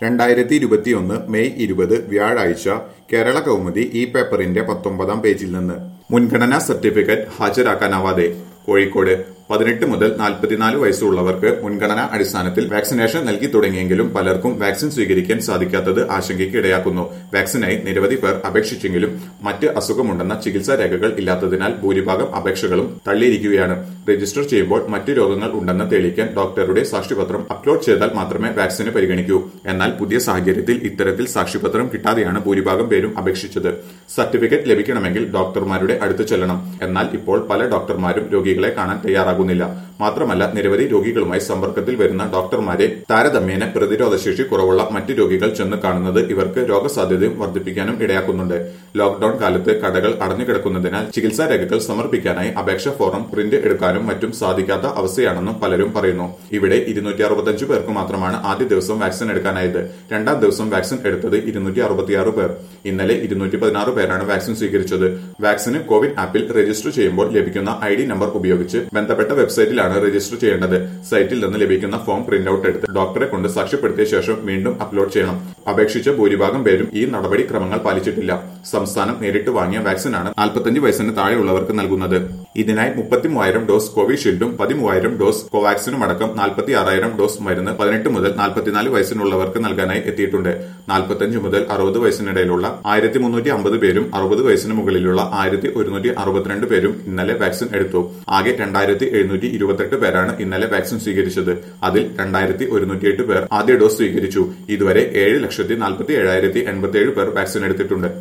രണ്ടായിരത്തി ഇരുപത്തിയൊന്ന് മെയ് ഇരുപത് വ്യാഴാഴ്ച കേരള കൗമുദി ഈ പേപ്പറിന്റെ പത്തൊമ്പതാം പേജിൽ നിന്ന് മുൻഗണനാ സർട്ടിഫിക്കറ്റ് ഹാജരാക്കാനാവാതെ കോഴിക്കോട് പതിനെട്ട് മുതൽ നാൽപ്പത്തിനാല് വയസ്സുള്ളവർക്ക് മുൻഗണനാ അടിസ്ഥാനത്തിൽ വാക്സിനേഷൻ നൽകി തുടങ്ങിയെങ്കിലും പലർക്കും വാക്സിൻ സ്വീകരിക്കാൻ സാധിക്കാത്തത് ആശങ്കയ്ക്ക് ഇടയാക്കുന്നു വാക്സിനായി നിരവധി പേർ അപേക്ഷിച്ചെങ്കിലും മറ്റ് അസുഖമുണ്ടെന്ന ചികിത്സാ രേഖകൾ ഇല്ലാത്തതിനാൽ ഭൂരിഭാഗം അപേക്ഷകളും തള്ളിയിരിക്കുകയാണ് രജിസ്റ്റർ ചെയ്യുമ്പോൾ മറ്റു രോഗങ്ങൾ ഉണ്ടെന്ന് തെളിയിക്കാൻ ഡോക്ടറുടെ സാക്ഷ്യപത്രം അപ്ലോഡ് ചെയ്താൽ മാത്രമേ വാക്സിന് പരിഗണിക്കൂ എന്നാൽ പുതിയ സാഹചര്യത്തിൽ ഇത്തരത്തിൽ സാക്ഷ്യപത്രം കിട്ടാതെയാണ് ഭൂരിഭാഗം പേരും അപേക്ഷിച്ചത് സർട്ടിഫിക്കറ്റ് ലഭിക്കണമെങ്കിൽ ഡോക്ടർമാരുടെ അടുത്ത് ചെല്ലണം എന്നാൽ ഇപ്പോൾ പല ഡോക്ടർമാരും രോഗികളെ കാണാൻ തയ്യാറാകുന്നില്ല മാത്രമല്ല നിരവധി രോഗികളുമായി സമ്പർക്കത്തിൽ വരുന്ന ഡോക്ടർമാരെ താരതമ്യേന പ്രതിരോധശേഷി കുറവുള്ള മറ്റു രോഗികൾ ചെന്ന് കാണുന്നത് ഇവർക്ക് രോഗസാധ്യതയും വർദ്ധിപ്പിക്കാനും ഇടയാക്കുന്നുണ്ട് ലോക്ഡൌൺ കാലത്ത് കടകൾ അടഞ്ഞുകിടക്കുന്നതിനാൽ ചികിത്സാ രേഖകൾ സമർപ്പിക്കാനായി അപേക്ഷ ഫോറം പ്രിന്റ് എടുക്കാനും മറ്റും സാധിക്കാത്ത അവസ്ഥയാണെന്നും പലരും പറയുന്നു ഇവിടെ ഇരുന്നൂറ്റി അറുപത്തഞ്ച് പേർക്ക് മാത്രമാണ് ആദ്യ ദിവസം വാക്സിൻ എടുക്കാനായത് രണ്ടാം ദിവസം വാക്സിൻ എടുത്തത് ഇരുന്നൂറ്റി അറുപത്തിയാറ് പേർ ഇന്നലെ ഇരുന്നൂറ്റി പതിനാറ് പേരാണ് വാക്സിൻ സ്വീകരിച്ചത് വാക്സിന് കോവിൻ ആപ്പിൽ രജിസ്റ്റർ ചെയ്യുമ്പോൾ ലഭിക്കുന്ന ഐ ഡി നമ്പർ ഉപയോഗിച്ച് ബന്ധപ്പെട്ട വെബ്സൈറ്റിലാണ് രജിസ്റ്റർ ചെയ്യേണ്ടത് സൈറ്റിൽ നിന്ന് ലഭിക്കുന്ന ഫോം പ്രിന്റ് ഔട്ട് എടുത്ത് ഡോക്ടറെ കൊണ്ട് സാക്ഷ്യപ്പെടുത്തിയ ശേഷം വീണ്ടും അപ്ലോഡ് ചെയ്യണം അപേക്ഷിച്ച ഭൂരിഭാഗം പേരും ഈ നടപടിക്രമങ്ങൾ പാലിച്ചിട്ടില്ല സംസ്ഥാനം നേരിട്ട് വാങ്ങിയ വാക്സിനാണ് നാൽപ്പത്തഞ്ച് വയസ്സിന് താഴെയുള്ളവർക്ക് നൽകുന്നത് ഇതിനായി മുപ്പത്തി മൂവായിരം ഡോസ് കോവിഷീൽഡും പതിമൂവായിരം ഡോസ് കോവാക്സിനും അടക്കം നാൽപ്പത്തി ആറായിരം ഡോസ് മരുന്ന് പതിനെട്ട് മുതൽ നാൽപ്പത്തിനാല് വയസ്സിനുള്ളവർക്ക് നൽകാനായി എത്തിയിട്ടുണ്ട് നാൽപ്പത്തഞ്ച് മുതൽ അറുപത് വയസ്സിനിടയിലുള്ള ആയിരത്തി മുന്നൂറ്റി അമ്പത് പേരും അറുപത് വയസ്സിന് മുകളിലുള്ള ആയിരത്തി ഒരുന്നൂറ്റി അറുപത്തിരണ്ട് പേരും ഇന്നലെ വാക്സിൻ എടുത്തു ആകെ രണ്ടായിരത്തി എഴുന്നൂറ്റി ഇരുപത്തെട്ട് പേരാണ് ഇന്നലെ വാക്സിൻ സ്വീകരിച്ചത് അതിൽ രണ്ടായിരത്തി ഒരുന്നൂറ്റിയെട്ട് പേർ ആദ്യ ഡോസ് സ്വീകരിച്ചു ഇതുവരെ ഏഴ് ലക്ഷത്തി നാൽപ്പത്തി ഏഴായിരത്തി എൺപത്തി ഏഴ് പേർ വാക്സിൻ എടുത്തിട്ടുണ്ട്